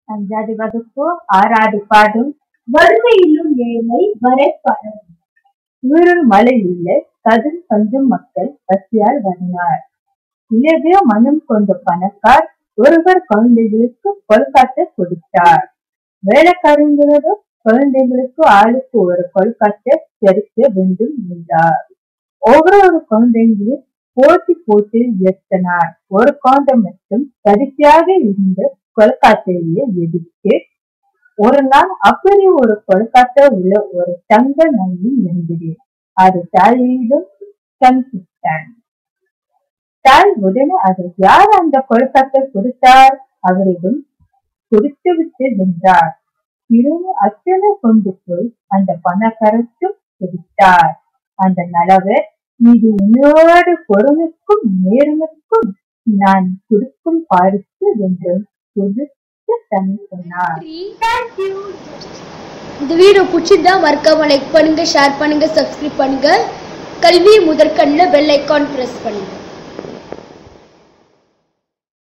அஞ்சாவது வகுப்பு ஆறாவது பாடம் வறுமையிலும் ஏழை வரைபடம் ஊரில் மழை இல்லை கதிர் கொஞ்சம் மக்கள் பசியால் வந்தார் இலகிய மனம் கொண்ட பணக்கார் ஒருவர் குழந்தைகளுக்கு கொல்கட்டை கொடுத்தார் வேலைக்காரங்களோடும் குழந்தைகளுக்கு ஆளுக்கு ஒரு கொல்கட்டை செலுத்த வேண்டும் என்றார் ஒவ்வொரு குழந்தைங்களும் போட்டி போட்டி எத்தனார் ஒரு குழந்தை மட்டும் சரியாக இருந்த கொல்கட்டையை எடுத்து ஒரு நாள் அப்படி ஒரு கொல்கட்டை உள்ள ஒரு தங்க நன்றி இருந்தது அது தாயிடம் சந்தித்தான் தாய் உடனே அது யார் அந்த கொல்கட்டை கொடுத்தார் அவரிடம் கொடுத்து விட்டு வென்றார் இரும்பு அத்தனை கொண்டு போய் அந்த பணக்காரருக்கும் கொடுத்தார் அந்த நலவர் இது உன்னோடு பொறுமைக்கும் நேர்மைக்கும் நான் கொடுக்கும் பாருக்கு என்று கொடுத்து தன் சொன்னார் இந்த வீடியோ பிடிச்சிருந்தா மறக்காம லைக் பண்ணுங்க ஷேர் பண்ணுங்க சப்ஸ்கிரைப் பண்ணுங்க கல்வி முதற்கண்ணில் பெல் ஐக்கான் பிரஸ் பண்ணுங்க